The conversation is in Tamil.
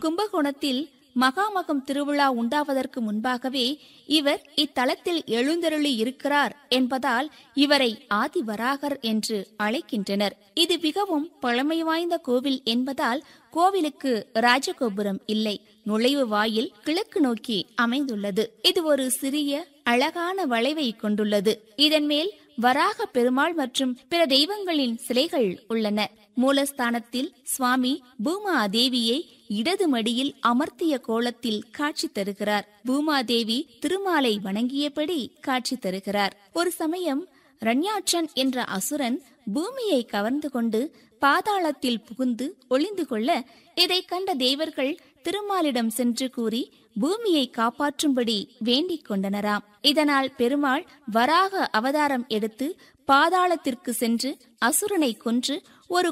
கும்பகோணத்தில் மகாமகம் திருவிழா உண்டாவதற்கு முன்பாகவே இவர் இத்தலத்தில் எழுந்தருளி இருக்கிறார் என்பதால் இவரை ஆதிவராகர் என்று அழைக்கின்றனர் இது மிகவும் பழமை வாய்ந்த கோவில் என்பதால் கோவிலுக்கு ராஜகோபுரம் இல்லை நுழைவு வாயில் கிழக்கு நோக்கி அமைந்துள்ளது இது ஒரு சிறிய அழகான வளைவை கொண்டுள்ளது இதன் மேல் வராக பெருமாள் மற்றும் பிற தெய்வங்களின் சிலைகள் உள்ளன மூலஸ்தானத்தில் சுவாமி பூமாதேவியை இடது மடியில் அமர்த்திய கோலத்தில் காட்சி தருகிறார் பூமாதேவி திருமாலை வணங்கியபடி காட்சி தருகிறார் ஒரு சமயம் ரண்யாட்சன் என்ற அசுரன் பூமியை கவர்ந்து கொண்டு பாதாளத்தில் புகுந்து ஒளிந்து கொள்ள இதை கண்ட தேவர்கள் திருமாலிடம் சென்று கூறி பூமியை காப்பாற்றும்படி வேண்டிக் கொண்டனராம் இதனால் பெருமாள் வராக அவதாரம் எடுத்து பாதாளத்திற்கு சென்று அசுரனை கொன்று ஒரு